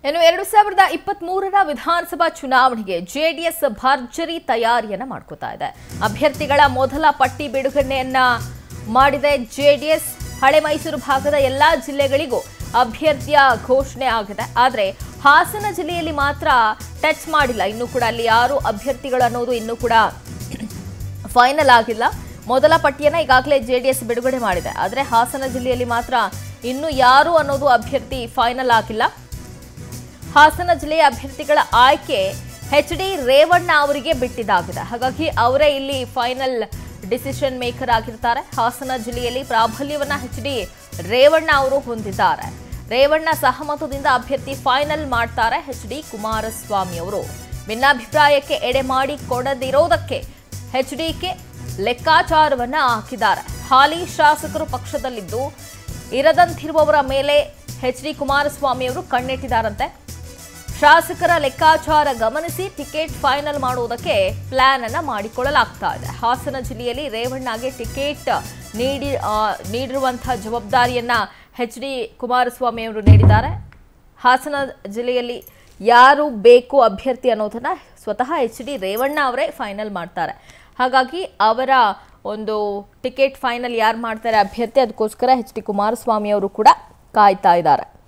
ಇನ್ನು ಎರಡು ಸಾವಿರದ ಇಪ್ಪತ್ತ್ ಮೂರರ ವಿಧಾನಸಭಾ ಚುನಾವಣೆಗೆ ಜೆಡಿಎಸ್ ಭರ್ಜರಿ ತಯಾರಿಯನ್ನ ಮಾಡ್ಕೋತಾ ಇದೆ ಅಭ್ಯರ್ಥಿಗಳ ಮೊದಲ ಪಟ್ಟಿ ಬಿಡುಗಡೆಯನ್ನ ಮಾಡಿದೆ ಜೆಡಿಎಸ್ ಹಳೆ ಮೈಸೂರು ಭಾಗದ ಎಲ್ಲಾ ಜಿಲ್ಲೆಗಳಿಗೂ ಅಭ್ಯರ್ಥಿಯ ಘೋಷಣೆ ಆಗಿದೆ ಆದರೆ ಹಾಸನ ಜಿಲ್ಲೆಯಲ್ಲಿ ಮಾತ್ರ ಟಚ್ ಮಾಡಿಲ್ಲ ಇನ್ನೂ ಕೂಡ ಅಲ್ಲಿ ಯಾರು ಅಭ್ಯರ್ಥಿಗಳು ಅನ್ನೋದು ಇನ್ನೂ ಕೂಡ ಫೈನಲ್ ಆಗಿಲ್ಲ ಮೊದಲ ಪಟ್ಟಿಯನ್ನ ಈಗಾಗಲೇ ಜೆಡಿಎಸ್ ಬಿಡುಗಡೆ ಮಾಡಿದೆ ಆದರೆ ಹಾಸನ ಜಿಲ್ಲೆಯಲ್ಲಿ ಮಾತ್ರ ಇನ್ನು ಯಾರು ಅನ್ನೋದು ಅಭ್ಯರ್ಥಿ ಫೈನಲ್ ಆಗಿಲ್ಲ ಹಾಸನ ಜಿಲ್ಲೆಯ ಅಭ್ಯರ್ಥಿಗಳ ಆಯ್ಕೆ ಎಚ್ ಡಿ ರೇವಣ್ಣ ಅವರಿಗೆ ಬಿಟ್ಟಿದ್ದಾಗಿದೆ ಹಾಗಾಗಿ ಅವರೇ ಇಲ್ಲಿ ಫೈನಲ್ ಡಿಸಿಷನ್ ಮೇಕರ್ ಆಗಿರ್ತಾರೆ ಹಾಸನ ಜಿಲ್ಲೆಯಲ್ಲಿ ಪ್ರಾಬಲ್ಯವನ್ನ ಎಚ್ ಡಿ ರೇವಣ್ಣ ಅವರು ಹೊಂದಿದ್ದಾರೆ ರೇವಣ್ಣ ಸಹಮತದಿಂದ ಅಭ್ಯರ್ಥಿ ಫೈನಲ್ ಮಾಡ್ತಾರೆ ಎಚ್ ಡಿ ಕುಮಾರಸ್ವಾಮಿ ಅವರು ಭಿನ್ನಾಭಿಪ್ರಾಯಕ್ಕೆ ಎಡೆ ಮಾಡಿ ಕೊಡದಿರೋದಕ್ಕೆ ಎಚ್ ಡಿಕೆ ಲೆಕ್ಕಾಚಾರವನ್ನ ಹಾಕಿದ್ದಾರೆ ಹಾಲಿ ಶಾಸಕರು ಪಕ್ಷದಲ್ಲಿದ್ದು ಇರದಂತಿರುವವರ ಮೇಲೆ ಎಚ್ ಡಿ ಕುಮಾರಸ್ವಾಮಿ ಅವರು ಕಣ್ಣಿಟ್ಟಿದ್ದಾರಂತೆ ಶಾಸಕರ ಲೆಕ್ಕಾಚಾರ ಗಮನಿಸಿ ಟಿಕೆಟ್ ಫೈನಲ್ ಮಾಡುವುದಕ್ಕೆ ಪ್ಲಾನ್ ಅನ್ನ ಮಾಡಿಕೊಳ್ಳಲಾಗ್ತಾ ಇದೆ ಹಾಸನ ಜಿಲ್ಲೆಯಲ್ಲಿ ರೇವಣ್ಣಗೆ ಟಿಕೆಟ್ ನೀಡಿ ಆ, ನೀಡಿರುವಂತಹ ಜವಾಬ್ದಾರಿಯನ್ನ ಎಚ್ ಡಿ ಕುಮಾರಸ್ವಾಮಿ ಅವರು ನೀಡಿದ್ದಾರೆ ಹಾಸನ ಜಿಲ್ಲೆಯಲ್ಲಿ ಯಾರು ಬೇಕು ಅಭ್ಯರ್ಥಿ ಅನ್ನೋದನ್ನ ಸ್ವತಃ ಎಚ್ ಡಿ ರೇವಣ್ಣ ಅವರೇ ಫೈನಲ್ ಮಾಡ್ತಾರೆ ಹಾಗಾಗಿ ಅವರ ಒಂದು ಟಿಕೆಟ್ ಫೈನಲ್ ಯಾರು ಮಾಡ್ತಾರೆ ಅಭ್ಯರ್ಥಿ ಅದಕ್ಕೋಸ್ಕರ ಎಚ್ ಡಿ ಕುಮಾರಸ್ವಾಮಿ ಅವರು ಕೂಡ ಕಾಯ್ತಾ ಇದ್ದಾರೆ